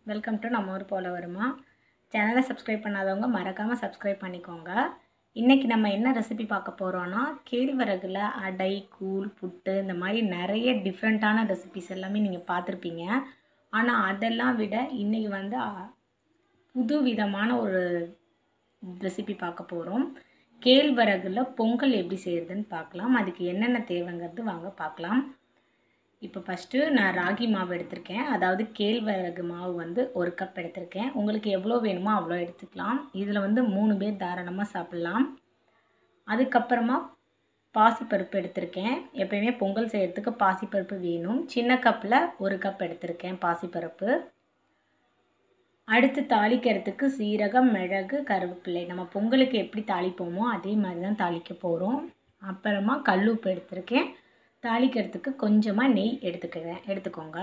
welcome to நம்ம ஊர் போல வருமா சேனலை சப்ஸ்கிரைப் பண்ணாதவங்க மறக்காமல் சப்ஸ்கிரைப் பண்ணிக்கோங்க இன்றைக்கி நம்ம என்ன ரெசிபி பார்க்க போகிறோன்னா கேழ்வரகுல அடை கூழ் புட்டு இந்த மாதிரி நிறைய டிஃப்ரெண்ட்டான ரெசிபிஸ் எல்லாமே நீங்கள் பார்த்துருப்பீங்க ஆனால் அதெல்லாம் விட இன்றைக்கி வந்து அ, புது விதமான ஒரு ரெசிபி பார்க்க போகிறோம் கேழ்வரகுல பொங்கல் எப்படி செய்கிறதுன்னு பார்க்கலாம் அதுக்கு என்னென்ன தேவைங்கிறது வாங்க பார்க்கலாம் இப்போ ஃபஸ்ட்டு நான் ராகி மாவு எடுத்திருக்கேன் அதாவது கேழ்வரகு மாவு வந்து ஒரு கப் எடுத்திருக்கேன் உங்களுக்கு எவ்வளோ வேணுமோ அவ்வளோ எடுத்துக்கலாம் இதில் வந்து மூணு பேர் தாராளமாக சாப்பிட்லாம் அதுக்கப்புறமா பாசிப்பருப்பு எடுத்திருக்கேன் எப்பயுமே பொங்கல் செய்கிறதுக்கு பாசிப்பருப்பு வேணும் சின்ன கப்பில் ஒரு கப் எடுத்திருக்கேன் பாசிப்பருப்பு அடுத்து தாளிக்கிறதுக்கு சீரகம் மிளகு கருவேப்பிலை நம்ம பொங்கலுக்கு எப்படி தாளிப்போமோ அதே மாதிரி தான் தாளிக்க போகிறோம் அப்புறமா கல்லுப்பு எடுத்திருக்கேன் தாளிக்கிறதுக்கு கொஞ்சமாக நெய் எடுத்துக்கிறேன் எடுத்துக்கோங்க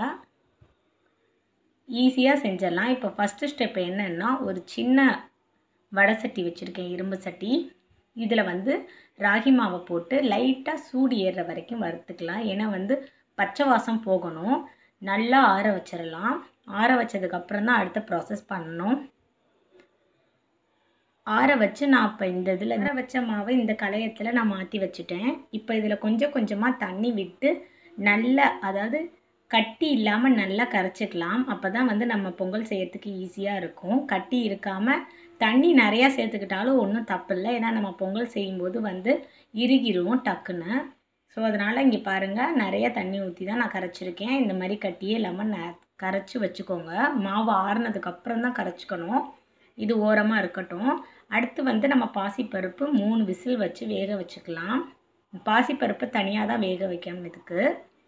ஈஸியாக செஞ்சிடலாம் இப்போ ஃபஸ்ட்டு ஸ்டெப் என்னன்னா ஒரு சின்ன வடை சட்டி வச்சுருக்கேன் இரும்பு சட்டி இதில் வந்து ராகி மாவை போட்டு லைட்டாக சூடு ஏறுற வரைக்கும் வறுத்துக்கலாம் ஏன்னா வந்து பச்சை வாசம் போகணும் நல்லா ஆற வச்சிடலாம் ஆற வச்சதுக்கப்புறம் தான் அடுத்த ப்ராசஸ் பண்ணணும் ஆற வச்சு நான் இப்போ இந்த இதில் ஆற வச்ச மாவை இந்த களையத்தில் நான் மாற்றி வச்சுட்டேன் இப்போ இதில் கொஞ்சம் கொஞ்சமாக தண்ணி விட்டு நல்ல அதாவது கட்டி இல்லாமல் நல்லா கரைச்சிக்கலாம் அப்போ தான் வந்து நம்ம பொங்கல் செய்யறதுக்கு ஈஸியாக இருக்கும் கட்டி இருக்காமல் தண்ணி நிறையா சேர்த்துக்கிட்டாலும் ஒன்றும் தப்பு இல்லை ஏன்னா நம்ம பொங்கல் செய்யும்போது வந்து இறுகிரும் டக்குன்னு ஸோ அதனால் இங்கே பாருங்கள் நிறைய தண்ணி ஊற்றி தான் நான் கரைச்சிருக்கேன் இந்த மாதிரி கட்டியே இல்லாமல் ந கரைச்சி வச்சுக்கோங்க மாவு ஆறுனதுக்கப்புறம் தான் கரைச்சிக்கணும் இது ஓரமாக இருக்கட்டும் அடுத்து வந்து நம்ம பாசிப்பருப்பு மூணு விசில் வச்சு வேக வச்சுக்கலாம் பாசிப்பருப்பு தனியாக தான் வேக வைக்கணும் இதுக்கு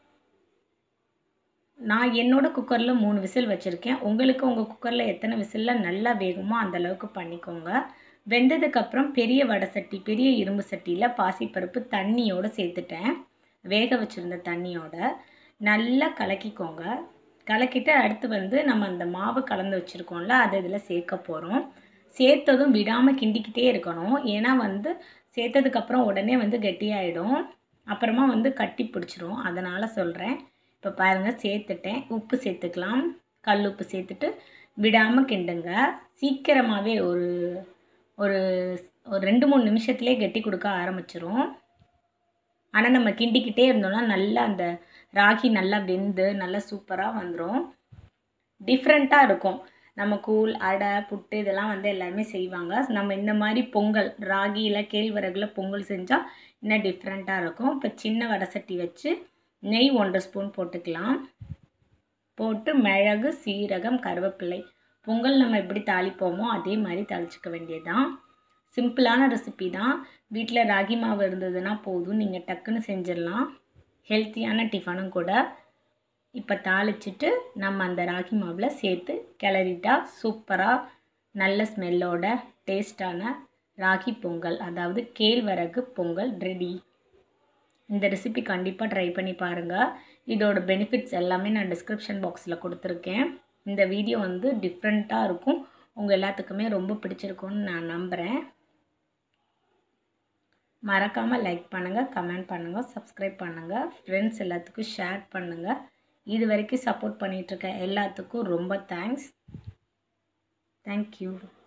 நான் என்னோட குக்கரில் மூணு விசில் வச்சுருக்கேன் உங்களுக்கு உங்கள் குக்கரில் எத்தனை விசிலில் நல்லா வேகுமோ அந்த அளவுக்கு பண்ணிக்கோங்க வெந்ததுக்கப்புறம் பெரிய வடை சட்டி பெரிய இரும்பு சட்டியில் பாசிப்பருப்பு தண்ணியோடு சேர்த்துட்டேன் வேக வச்சுருந்த தண்ணியோட நல்லா கலக்கிக்கோங்க கலக்கிட்டு அடுத்து வந்து நம்ம அந்த மாவு கலந்து வச்சுருக்கோம்ல அதை இதில் சேர்க்க போகிறோம் சேர்த்ததும் விடாமல் கிண்டிக்கிட்டே இருக்கணும் ஏன்னா வந்து சேர்த்ததுக்கப்புறம் உடனே வந்து கெட்டியாயிடும் அப்புறமா வந்து கட்டி பிடிச்சிரும் அதனால் சொல்கிறேன் இப்போ பாருங்கள் சேர்த்துட்டேன் உப்பு சேர்த்துக்கலாம் கல் உப்பு சேர்த்துட்டு விடாமல் கிண்டுங்க சீக்கிரமாகவே ஒரு ஒரு ஒரு ரெண்டு மூணு நிமிஷத்துலேயே கெட்டி கொடுக்க ஆரம்பிச்சிரும் ஆனால் நம்ம கிண்டிக்கிட்டே இருந்தோம்னா நல்லா அந்த ராகி நல்லா வெந்து நல்லா சூப்பராக வந்துடும் டிஃப்ரெண்ட்டாக இருக்கும் நம்ம கூழ் அடை புட்டு இதெல்லாம் வந்து எல்லாருமே செய்வாங்க நம்ம இந்த மாதிரி பொங்கல் ராகியில் கேழ்வரகுல பொங்கல் செஞ்சால் இன்னும் டிஃப்ரெண்ட்டாக இருக்கும் இப்போ சின்ன வடை சட்டி வச்சு நெய் ஒன்றரை ஸ்பூன் போட்டுக்கலாம் போட்டு மிளகு சீரகம் கருவேப்பிலை பொங்கல் நம்ம எப்படி தாளிப்போமோ அதே மாதிரி தாளிச்சிக்க வேண்டியதுதான் சிம்பிளான ரெசிபி தான் வீட்டில் ராகி மாவு இருந்ததுன்னா போதும் நீங்கள் டக்குன்னு செஞ்சிடலாம் ஹெல்த்தியான டிஃபனும் கூட இப்போ தாளிச்சிட்டு நம்ம அந்த ராகி மாவில் சேர்த்து கிளறிட்டா சூப்பராக நல்ல ஸ்மெல்லோட டேஸ்டான ராகி பொங்கல் அதாவது கேழ்வரகு பொங்கல் ரெடி இந்த ரெசிபி கண்டிப்பாக ட்ரை பண்ணி பாருங்கள் இதோட பெனிஃபிட்ஸ் எல்லாமே நான் டிஸ்கிரிப்ஷன் பாக்ஸில் கொடுத்துருக்கேன் இந்த வீடியோ வந்து டிஃப்ரெண்ட்டாக இருக்கும் உங்கள் எல்லாத்துக்குமே ரொம்ப பிடிச்சிருக்கும்னு நான் நம்புகிறேன் மறக்காமல் லைக் பண்ணுங்கள் கமெண்ட் பண்ணுங்கள் சப்ஸ்கிரைப் பண்ணுங்கள் ஃப்ரெண்ட்ஸ் எல்லாத்துக்கும் ஷேர் பண்ணுங்கள் இது வரைக்கும் சப்போர்ட் பண்ணிகிட்ருக்க எல்லாத்துக்கும் ரொம்ப தேங்க்ஸ் தேங்க்யூ